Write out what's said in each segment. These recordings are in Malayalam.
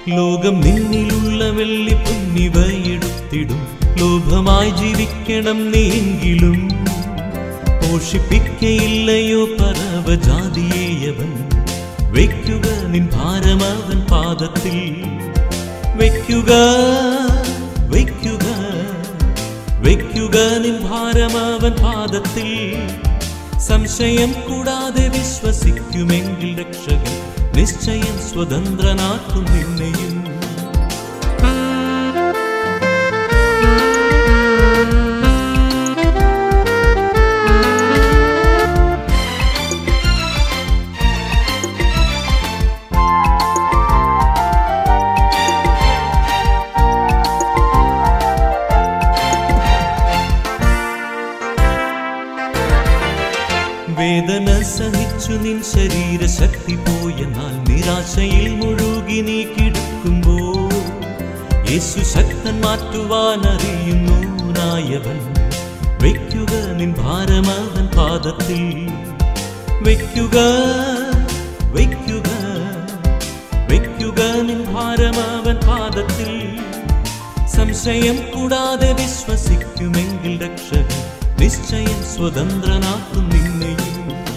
ലോകം നിന്നിലുള്ള വെള്ളി പുന്നിവയെടുത്തിടും ലോഭമായി ജീവിക്കണം നീയെങ്കിലും പോഷിപ്പിക്കയില്ലയോ പരവജാതിയേയവൻ വയ്ക്കുക നിൻ ഭാരമവൻ പാദത്തിൽ വയ്ക്കുക വയ്ക്കുക വയ്ക്കുക നിൻ ഭാരമവൻ പാദത്തിൽ സംശയം കൂടാതെ വിശ്വസിക്കുമെങ്കിൽ രക്ഷകൻ നിശ്ചയം സ്വതന്ത്രനാക്കും നിന്നെയും വേദന സഹിച്ചു നിൻ ശരീരശക്തി പോയെന്നാൽ നിരാശയിൽ മുഴുകി നീ കിടക്കുമ്പോ യേശു ശക്തൻ മാറ്റുവാൻ അറിയുന്നു നായവൻ വയ്ക്കുക നിൻ ഭാരമവൻ പാദത്തിൽ വയ്ക്കുക വയ്ക്കുക വയ്ക്കുക നിൻ ഭാരമവൻ പാദത്തിൽ സംശയം കൂടാതെ വിശ്വസിക്കുമെങ്കിൽ രക്ഷകൻ നിശ്ചയം സ്വതന്ത്രനാക്കും നിന്നെയും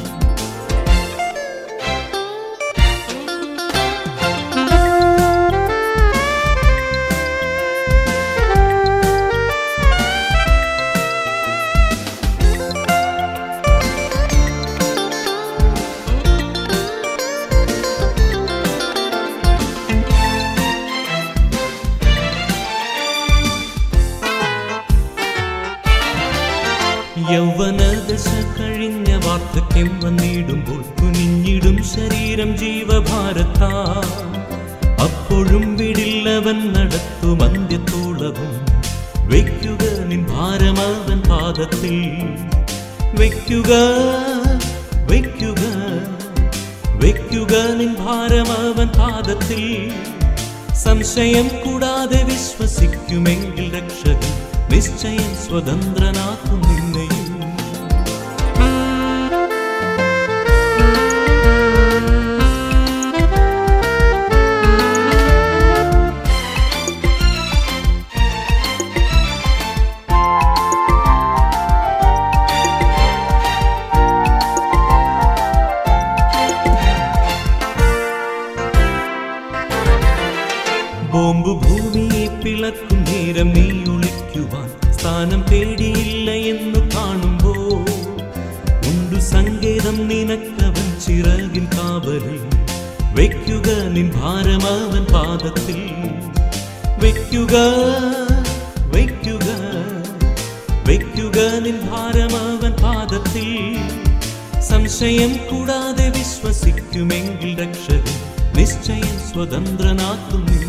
യൗവനദശ കഴിഞ്ഞ വാർദ്ധക്യം വന്നിടുമ്പോൾ കുനിഞ്ഞിടും ശരീരം ജീവഭാരത്താ അപ്പോഴും വിടില്ലവൻ നടത്തും അന്ത്യത്തോളവും വയ്ക്കുക നിൻ ഭാരമവൻ പാദത്തിൽ വയ്ക്കുക വയ്ക്കുക വയ്ക്കുക നിൻ ഭാരമവൻ പാദത്തിൽ സംശയം കൂടാതെ വിശ്വസിക്കുമെങ്കിൽ രക്ഷകൻ നിശ്ചയം സ്വതന്ത്രനാക്കും നിന്നെയും ബോംബ് ഭൂമിയെ പിളക്കും നേരം നീ ഒളിക്കുവാൻ സ്ഥാനം പേടിയില്ല എന്ന് കാണുമ്പോ ഉണ്ടു സങ്കേതം നിനക്കവൻ ചിറകിൻ കാവലിൽ വയ്ക്കുക നിൻ ഭാരമവൻ പാദത്തിൽ വയ്ക്കുക വയ്ക്കുക വയ്ക്കുക നിൻ ഭാരമവൻ പാദത്തിൽ സംശയം കൂടാതെ വിശ്വസിക്കുമെങ്കിൽ രക്ഷകൻ നിശ്ചയം സ്വതന്ത്രനാക്കും നിന്നെ